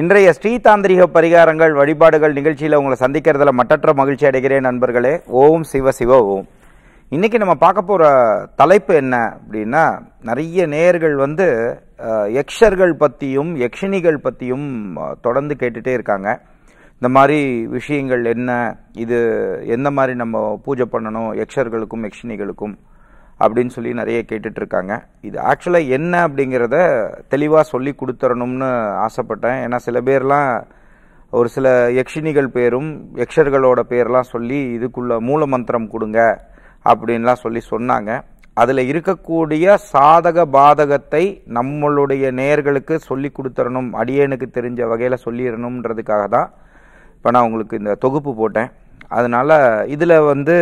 இன்றைய ஸ்ரீதாந்திரிக பரிகாரங்கள் வழிபாடுகள் நிகழ்ச்சியில் உங்களை சந்திக்கிறதுல மட்டற்ற மகிழ்ச்சி அடைகிறேன் நண்பர்களே ஓம் சிவ சிவ ஓம் இன்னைக்கு நம்ம பார்க்க போகிற தலைப்பு என்ன அப்படின்னா நிறைய நேயர்கள் வந்து அஹ், யக்ஷர்கள் பற்றியும் யக்ஷினிகள் பற்றியும் அஹ், தொடர்ந்து கேட்டுட்டே இருக்காங்க இந்த மாதிரி விஷயங்கள் என்ன இது எந்த மாதிரி நம்ம பூஜை பண்ணணும் யக்ஷர்களுக்கும் யக்ஷினிகளுக்கும் அப்படின்னு சொல்லி நிறைய கேட்டுட்டு இருக்காங்க இது ஆக்சுவலாக என்ன அப்படிங்கிறத தெளிவாக சொல்லி கொடுத்துடணும்னு ஆசைப்பட்டேன் ஏன்னா சில பேர்லாம் ஒரு சில யக்ஷினிகள் பேரும் யக்ஷர்களோட பேர்லாம் சொல்லி இதுக்குள்ள மூல மந்திரம் கொடுங்க அப்படின்லாம் சொல்லி சொன்னாங்க அதில் இருக்கக்கூடிய சாதக பாதகத்தை நம்மளுடைய நேயர்களுக்கு சொல்லி கொடுத்துடணும் அடியேனுக்கு தெரிஞ்ச வகையில் சொல்லிடணுன்றதுக்காக தான் இப்போ நான் உங்களுக்கு இந்த தொகுப்பு போட்டேன் அதனால இதில் வந்து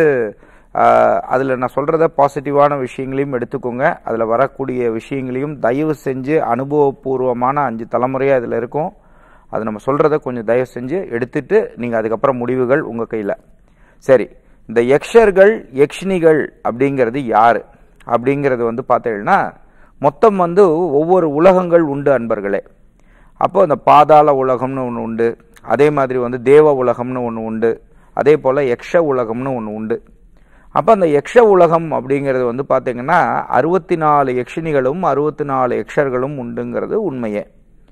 அதில் நான் சொல்கிறத பாசிட்டிவான விஷயங்களையும் எடுத்துக்கோங்க அதில் வரக்கூடிய விஷயங்களையும் தயவு செஞ்சு அனுபவபூர்வமான அஞ்சு தலைமுறையாக இதில் இருக்கும் அது நம்ம சொல்கிறத கொஞ்சம் தயவு செஞ்சு எடுத்துட்டு நீங்கள் அதுக்கப்புறம் முடிவுகள் உங்கள் கையில் சரி இந்த யக்ஷர்கள் யக்ஷினிகள் அப்படிங்கிறது யார் அப்படிங்கிறது வந்து பார்த்தீங்கன்னா மொத்தம் வந்து ஒவ்வொரு உலகங்கள் உண்டு அன்பர்களே அப்போ அந்த பாதாள உலகம்னு ஒன்று உண்டு அதே மாதிரி வந்து தேவ உலகம்னு ஒன்று உண்டு அதே போல் யக்ஷ உலகம்னு ஒன்று உண்டு அப்போ அந்த யக்ஷ உலகம் அப்படிங்கிறது வந்து பார்த்தீங்கன்னா அறுபத்தி நாலு யக்ஷினிகளும் அறுபத்தி நாலு யக்ஷர்களும் உண்டுங்கிறது உண்மையே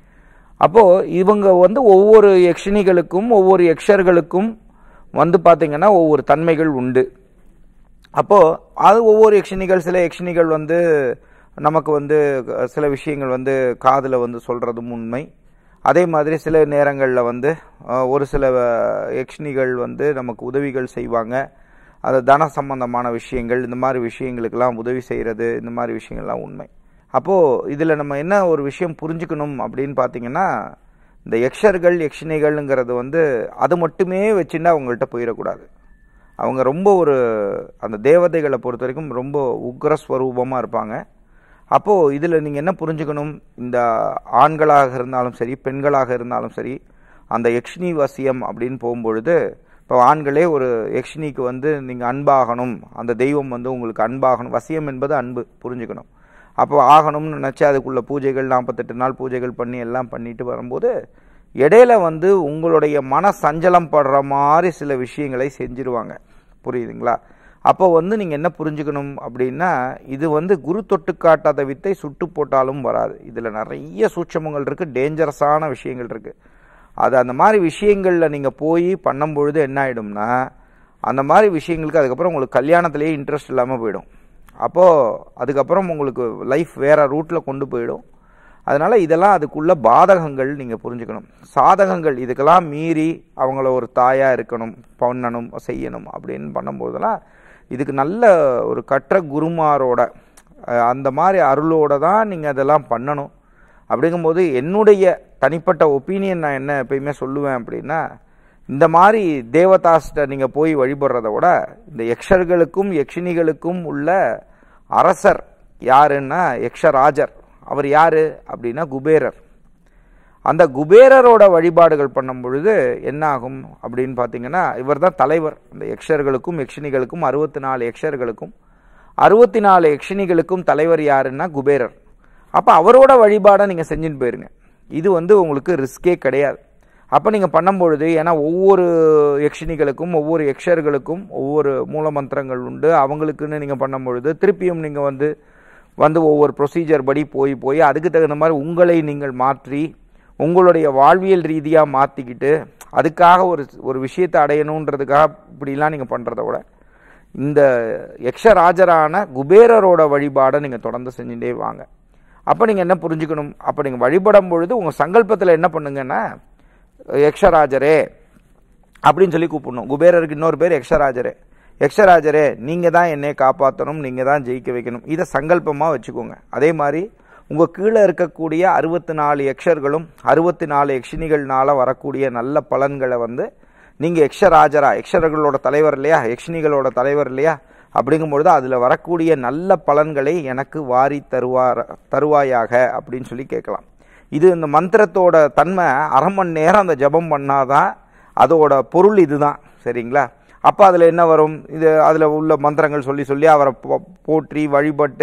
அப்போது இவங்க வந்து ஒவ்வொரு யக்ஷினிகளுக்கும் ஒவ்வொரு யக்ஷர்களுக்கும் வந்து பார்த்தீங்கன்னா ஒவ்வொரு தன்மைகள் உண்டு அப்போது அது ஒவ்வொரு யக்ஷினிகள் சில யக்ஷினிகள் வந்து நமக்கு வந்து அஹ், சில விஷயங்கள் வந்து காதில் வந்து சொல்கிறதும் உண்மை அதே மாதிரி சில நேரங்களில் வந்து அஹ், ஒரு சில அஹ், யக்ஷினிகள் வந்து நமக்கு உதவிகள் செய்வாங்க அது தன சம்பந்தமான விஷயங்கள் இந்த மாதிரி விஷயங்களுக்கெல்லாம் உதவி செய்கிறது இந்த மாதிரி விஷயங்கள்லாம் உண்மை அப்போது இதில் நம்ம என்ன ஒரு விஷயம் புரிஞ்சுக்கணும் அப்படின்னு பார்த்தீங்கன்னா இந்த யக்ஷர்கள் யக்ஷினிகள்ங்கிறது வந்து அது மட்டுமே வச்சுன்னா அவங்கள்ட்ட போயிடக்கூடாது அவங்க ரொம்ப ஒரு அந்த தேவதைகளை பொறுத்த வரைக்கும் ரொம்ப உக்ரஸ்வரூபமாக இருப்பாங்க அப்போது இதில் நீங்கள் என்ன புரிஞ்சுக்கணும் இந்த ஆண்களாக இருந்தாலும் சரி பெண்களாக இருந்தாலும் சரி அந்த யக்ஷினி வசியம் அப்படின்னு போகும்பொழுது இப்போ ஆண்களே ஒரு யக்ஷினிக்கு வந்து நீங்கள் அன்பாகணும் அந்த தெய்வம் வந்து உங்களுக்கு அன்பாகணும் வசியம் என்பது அன்பு புரிஞ்சுக்கணும் அப்போ ஆகணும்னு நினச்சி அதுக்குள்ள பூஜைகள் நாற்பத்தெட்டு நாள் பூஜைகள் பண்ணி எல்லாம் பண்ணிட்டு வரும்போது இடையில வந்து உங்களுடைய மன சஞ்சலம் படுற மாதிரி சில விஷயங்களை செஞ்சிருவாங்க புரியுதுங்களா அப்போ வந்து நீங்கள் என்ன புரிஞ்சுக்கணும் அப்படின்னா இது வந்து குரு தொட்டு காட்டாத வித்தை சுட்டு போட்டாலும் வராது இதில் நிறைய சூட்சமங்கள் இருக்குது டேஞ்சரஸான விஷயங்கள் இருக்குது அது அந்த மாதிரி விஷயங்களில் நீங்கள் போய் பண்ணும் பொழுது என்ன ஆகிடும்னா அந்த மாதிரி விஷயங்களுக்கு அதுக்கப்புறம் உங்களுக்கு கல்யாணத்திலேயே இன்ட்ரெஸ்ட் இல்லாமல் போயிடும் அப்போது அதுக்கப்புறம் உங்களுக்கு லைஃப் வேறு ரூட்டில் கொண்டு போயிடும் அதனால் இதெல்லாம் அதுக்குள்ள பாதகங்கள் நீங்கள் புரிஞ்சுக்கணும் சாதகங்கள் இதுக்கெல்லாம் மீறி அவங்கள ஒரு தாயாக இருக்கணும் பண்ணணும் செய்யணும் அப்படின்னு பண்ணும்போதெல்லாம் இதுக்கு நல்ல ஒரு கற்ற குருமாரோட அஹ், அந்த மாதிரி அருளோட தான் நீங்கள் அதெல்லாம் பண்ணணும் அப்படிங்கும்போது என்னுடைய தனிப்பட்ட ஒப்பீனியன் நான் என்ன எப்பயுமே சொல்லுவேன் அப்படின்னா இந்த மாதிரி தேவதாஸ்ட நீங்கள் போய் வழிபடுறத விட இந்த யக்ஷர்களுக்கும் யக்ஷினிகளுக்கும் உள்ள அரசர் யாருன்னா யக்ஷராஜர் அவர் யாரு அப்படின்னா குபேரர் அந்த குபேரரோட வழிபாடுகள் பண்ணும் பொழுது என்ன ஆகும் அப்படின்னு பார்த்தீங்கன்னா இவர் தான் தலைவர் அந்த யக்ஷர்களுக்கும் யக்ஷினிகளுக்கும் அறுபத்தி நாலு யக்ஷர்களுக்கும் அறுபத்தி நாலு யக்ஷினிகளுக்கும் தலைவர் யாருன்னா குபேரர் அப்போ அவரோட வழிபாடை நீங்கள் செஞ்சுட்டு போயிருங்க இது வந்து உங்களுக்கு ரிஸ்கே கிடையாது அப்போ நீங்கள் பண்ணும்பொழுது ஏன்னா ஒவ்வொரு யக்ஷினிகளுக்கும் ஒவ்வொரு யக்ஷர்களுக்கும் ஒவ்வொரு மூலமந்திரங்கள் உண்டு அவங்களுக்குன்னு நீங்கள் பண்ணும்பொழுது திருப்பியும் நீங்கள் வந்து வந்து ஒவ்வொரு ப்ரொசீஜர் படி போய் போய் அதுக்கு தகுந்த மாதிரி உங்களை நீங்கள் மாற்றி உங்களுடைய வாழ்வியல் ரீதியாக மாற்றிக்கிட்டு அதுக்காக ஒரு ஒரு விஷயத்தை அடையணுன்றதுக்காக இப்படிலாம் நீங்கள் பண்ணுறத விட இந்த யக்ஷராஜரான குபேரரோட வழிபாடை நீங்கள் தொடர்ந்து செஞ்சுட்டே வாங்க அப்போ நீங்கள் என்ன புரிஞ்சுக்கணும் அப்போ நீங்கள் வழிபடும் பொழுது உங்கள் சங்கல்பத்தில் என்ன பண்ணுங்கன்னா யக்ஷராஜரே அப்படின்னு சொல்லி கூப்பிடணும் குபேரருக்கு இன்னொரு பேர் யக்ஷராஜரே யக்ஷராஜரே நீங்கள் தான் என்னை காப்பாற்றணும் நீங்கள் தான் ஜெயிக்க வைக்கணும் இதை சங்கல்பமாக வச்சுக்கோங்க அதே மாதிரி உங்கள் கீழே இருக்கக்கூடிய அறுபத்தி நாலு யக்ஷர்களும் அறுபத்தி நாலு யக்ஷினிகள்னால வரக்கூடிய நல்ல பலன்களை வந்து நீங்கள் யக்ஷராஜரா யக்ஷர்களோட தலைவர் இல்லையா யக்ஷினிகளோட தலைவர் இல்லையா அப்படிங்கும்பொழுது அதில் வரக்கூடிய நல்ல பலன்களை எனக்கு வாரி தருவார் தருவாயாக அப்படின்னு சொல்லி கேட்கலாம் இது இந்த மந்திரத்தோட தன்மை அரை மணி நேரம் அந்த ஜபம் பண்ணாதான் அதோட பொருள் இதுதான் சரிங்களா அப்போ அதில் என்ன வரும் இது அதில் உள்ள மந்திரங்கள் சொல்லி சொல்லி அவரை போ- போற்றி வழிபட்டு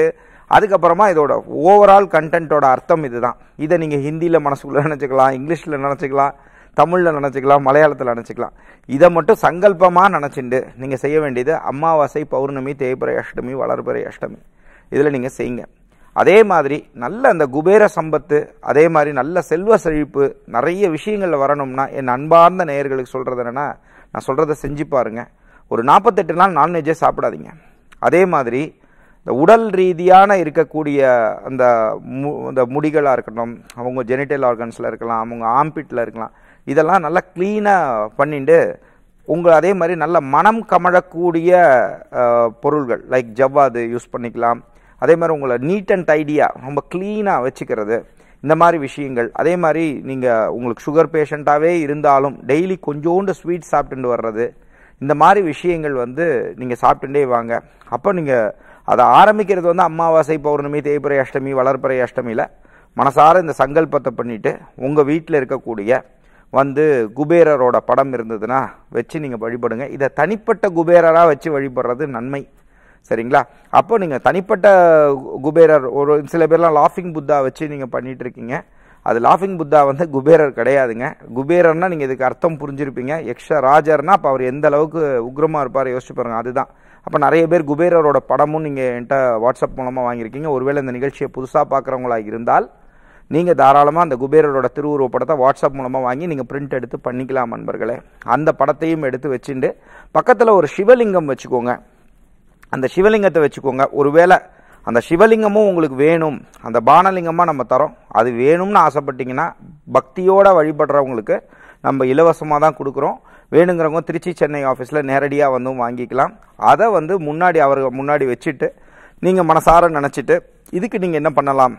அதுக்கப்புறமா இதோட ஓவரால் கண்டென்ட்டோட அர்த்தம் இதுதான் இதை நீங்கள் ஹிந்தியில் மனசுக்குள்ளே நினச்சிக்கலாம் இங்கிலீஷில் நினச்சிக்கலாம் தமிழில் நினச்சிக்கலாம் மலையாளத்தில் நினச்சிக்கலாம் இதை மட்டும் சங்கல்பமாக நினச்சிண்டு நீங்கள் செய்ய வேண்டியது அமாவாசை பௌர்ணமி தேய்பிரை அஷ்டமி வளர்பிறை அஷ்டமி இதில் நீங்கள் செய்யுங்க அதே மாதிரி நல்ல அந்த குபேர சம்பத்து அதே மாதிரி நல்ல செல்வ செழிப்பு நிறைய விஷயங்களில் வரணும்னா என் அன்பார்ந்த நேயர்களுக்கு சொல்கிறது என்னென்னா நான் சொல்கிறத செஞ்சு பாருங்க ஒரு நாற்பத்தெட்டு நாள் நான்வெஜ்ஜே சாப்பிடாதீங்க அதே மாதிரி இந்த உடல் ரீதியான இருக்கக்கூடிய அந்த மு இந்த முடிகளாக இருக்கட்டும் அவங்க ஜெனிட்டல் ஆர்கன்ஸில் இருக்கலாம் அவங்க ஆம்பிட்டில் இருக்கலாம் இதெல்லாம் நல்லா க்ளீனாக பண்ணிட்டு உங்கள் அதே மாதிரி நல்ல மனம் கமழக்கூடிய அஹ், பொருள்கள் லைக் ஜவ்வாது யூஸ் பண்ணிக்கலாம் அதே மாதிரி உங்களை நீட் அண்ட் டைடியாக ரொம்ப க்ளீனாக வச்சுக்கிறது இந்த மாதிரி விஷயங்கள் அதே மாதிரி நீங்கள் உங்களுக்கு சுகர் பேஷண்ட்டாகவே இருந்தாலும் டெய்லி கொஞ்சோண்டு ஸ்வீட் சாப்பிட்டுட்டு வர்றது இந்த மாதிரி விஷயங்கள் வந்து நீங்கள் சாப்பிட்டுட்டே வாங்க அப்போ நீங்கள் அதை ஆரம்பிக்கிறது வந்து அமாவாசை பௌர்ணமி தேய்பிறை அஷ்டமி வளர்பிறை அஷ்டமியில் மனசார இந்த சங்கல்பத்தை பண்ணிட்டு உங்கள் வீட்டில் இருக்கக்கூடிய வந்து குபேரரோட படம் இருந்ததுன்னா வச்சு நீங்கள் வழிபடுங்க இதை தனிப்பட்ட குபேரராக வச்சு வழிபடுறது நன்மை சரிங்களா அப்போ நீங்கள் தனிப்பட்ட கு- குபேரர் ஒரு சில பேர்லாம் லாஃபிங் புத்தா வச்சு நீங்கள் பண்ணிட்டு இருக்கீங்க அது லாஃபிங் புத்தா வந்து குபேரர் கிடையாதுங்க குபேரர்னா நீங்கள் இதுக்கு அர்த்தம் புரிஞ்சிருப்பீங்க எக்ஸ்ட்ரா ராஜர்னா அப்போ அவர் எந்த அளவுக்கு உக்ரமாக இருப்பார் யோசிச்சு பாருங்க அதுதான் அப்போ நிறைய பேர் குபேரரோட படமும் நீங்கள் என்கிட்ட வாட்ஸ்அப் மூலமாக வாங்கியிருக்கீங்க ஒருவேளை இந்த நிகழ்ச்சியை புதுசாக பார்க்குறவங்களா இருந்தால் நீங்கள் தாராளமாக அந்த குபேரரோட திருவுருவ படத்தை வாட்ஸ்அப் மூலமாக வாங்கி நீங்கள் பிரிண்ட் எடுத்து பண்ணிக்கலாம் நண்பர்களே அந்த படத்தையும் எடுத்து வச்சுட்டு பக்கத்தில் ஒரு சிவலிங்கம் வச்சுக்கோங்க அந்த சிவலிங்கத்தை வச்சுக்கோங்க ஒருவேளை அந்த சிவலிங்கமும் உங்களுக்கு வேணும் அந்த பானலிங்கமாக நம்ம தரோம் அது வேணும்னு ஆசைப்பட்டீங்கன்னா பக்தியோட வழிபடுறவங்களுக்கு நம்ம இலவசமாக தான் கொடுக்குறோம் வேணுங்கிறவங்க திருச்சி சென்னை ஆஃபீஸில் நேரடியாக வந்து வாங்கிக்கலாம் அதை வந்து முன்னாடி அவர் முன்னாடி வச்சுட்டு நீங்கள் மனசார நினச்சிட்டு இதுக்கு நீங்கள் என்ன பண்ணலாம்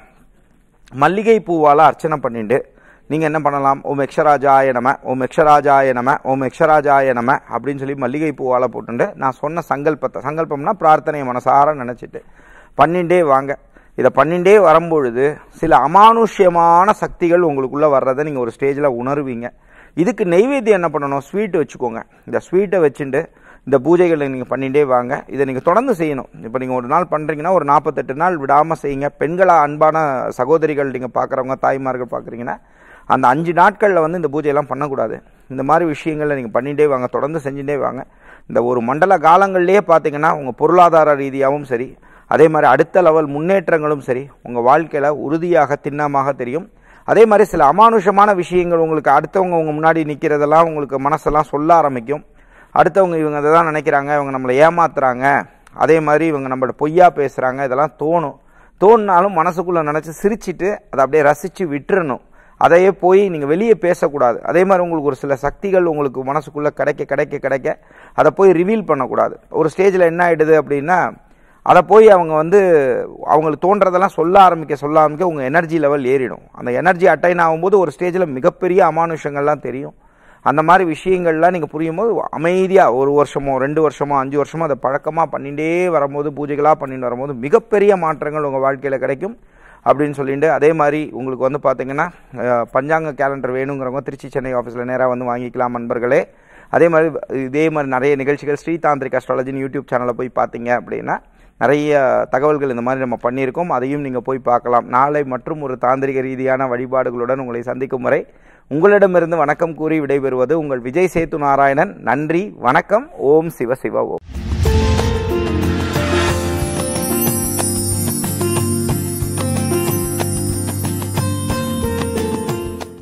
மல்லிகை பூவால் அர்ச்சனை பண்ணிட்டு நீங்கள் என்ன பண்ணலாம் ஓம் எக்ஷராஜாய நம ஓம் எக்ஷராஜாய நம ஓம் எக்ஷராஜாய நம அப்படின்னு சொல்லி மல்லிகை பூவால் போட்டுண்டு நான் சொன்ன சங்கல்பத்தை சங்கல்பம்னா பிரார்த்தனையை மனசார நினச்சிட்டு பண்ணிண்டே வாங்க இதை பண்ணிண்டே வரும்பொழுது சில அமானுஷ்யமான சக்திகள் உங்களுக்குள்ளே வர்றதை நீங்கள் ஒரு ஸ்டேஜில் உணருவீங்க இதுக்கு நெய்வேத்தியம் என்ன பண்ணணும் ஸ்வீட் வச்சுக்கோங்க இந்த ஸ்வீட்டை வச்சுட்டு இந்த பூஜைகளை நீங்கள் பண்ணிட்டே வாங்க இதை நீங்கள் தொடர்ந்து செய்யணும் இப்போ நீங்கள் ஒரு நாள் பண்ணுறீங்கன்னா ஒரு நாற்பத்தெட்டு நாள் விடாமல் செய்யுங்க பெண்களாக அன்பான சகோதரிகள் நீங்கள் பார்க்குறவங்க தாய்மார்கள் பார்க்குறீங்கன்னா அந்த அஞ்சு நாட்களில் வந்து இந்த பூஜையெல்லாம் பண்ணக்கூடாது இந்த மாதிரி விஷயங்களை நீங்கள் பண்ணிகிட்டே வாங்க தொடர்ந்து செஞ்சுட்டே வாங்க இந்த ஒரு மண்டல காலங்கள்லேயே பார்த்தீங்கன்னா உங்கள் பொருளாதார ரீதியாகவும் சரி அதே மாதிரி அடுத்த லெவல் முன்னேற்றங்களும் சரி உங்கள் வாழ்க்கையில் உறுதியாக திண்ணமாக தெரியும் அதே மாதிரி சில அமானுஷமான விஷயங்கள் உங்களுக்கு அடுத்தவங்க உங்க முன்னாடி நிற்கிறதெல்லாம் உங்களுக்கு மனசெல்லாம் சொல்ல ஆரம்பிக்கும் அடுத்தவங்க இவங்க அதை தான் நினைக்கிறாங்க இவங்க நம்மளை ஏமாத்துறாங்க அதே மாதிரி இவங்க நம்மள பொய்யா பேசுகிறாங்க இதெல்லாம் தோணும் தோணினாலும் மனசுக்குள்ளே நினச்சி சிரிச்சிட்டு அதை அப்படியே ரசித்து விட்டுறணும் அதையே போய் நீங்கள் வெளியே பேசக்கூடாது அதே மாதிரி உங்களுக்கு ஒரு சில சக்திகள் உங்களுக்கு மனசுக்குள்ளே கிடைக்க கிடைக்க கிடைக்க அதை போய் ரிவீல் பண்ணக்கூடாது ஒரு ஸ்டேஜில் என்ன ஆகிடுது அப்படின்னா அதை போய் அவங்க வந்து அவங்களுக்கு தோன்றதெல்லாம் சொல்ல ஆரம்பிக்க சொல்ல ஆரம்பிக்க உங்கள் எனர்ஜி லெவல் ஏறிடும் அந்த எனர்ஜி அட்டைன் ஆகும்போது ஒரு ஸ்டேஜில் மிகப்பெரிய அமானுஷங்கள்லாம் தெரியும் அந்த மாதிரி விஷயங்கள்லாம் நீங்கள் புரியும் போது அமைதியாக ஒரு வருஷமோ ரெண்டு வருஷமோ அஞ்சு வருஷமோ அதை பழக்கமாக பண்ணிகிட்டே வரும்போது பூஜைகளாக பண்ணிட்டு வரும்போது மிகப்பெரிய மாற்றங்கள் உங்கள் வாழ்க்கையில் கிடைக்கும் அப்படின்னு சொல்லிட்டு அதே மாதிரி உங்களுக்கு வந்து பார்த்தீங்கன்னா அஹ், பஞ்சாங்க கேலண்டர் வேணுங்கிறவங்க திருச்சி சென்னை ஆஃபீஸில் நேராக வந்து வாங்கிக்கலாம் நண்பர்களே அதே மாதிரி இதே மாதிரி நிறைய நிகழ்ச்சிகள் ஸ்ரீ தாந்திரிக் அஸ்ட்ராலஜின்னு யூடியூப் சேனலில் போய் பார்த்தீங்க அப்படின்னா நிறைய தகவல்கள் இந்த மாதிரி நம்ம பண்ணியிருக்கோம் அதையும் நீங்கள் போய் பார்க்கலாம் நாளை மற்றும் ஒரு தாந்திரிக ரீதியான வழிபாடுகளுடன் உங்களை சந்திக்கும் வரை உங்களிடமிருந்து வணக்கம் கூறி விடைபெறுவது உங்கள் விஜய் சேத்து நாராயணன் நன்றி வணக்கம் ஓம் சிவ சிவ ஓம்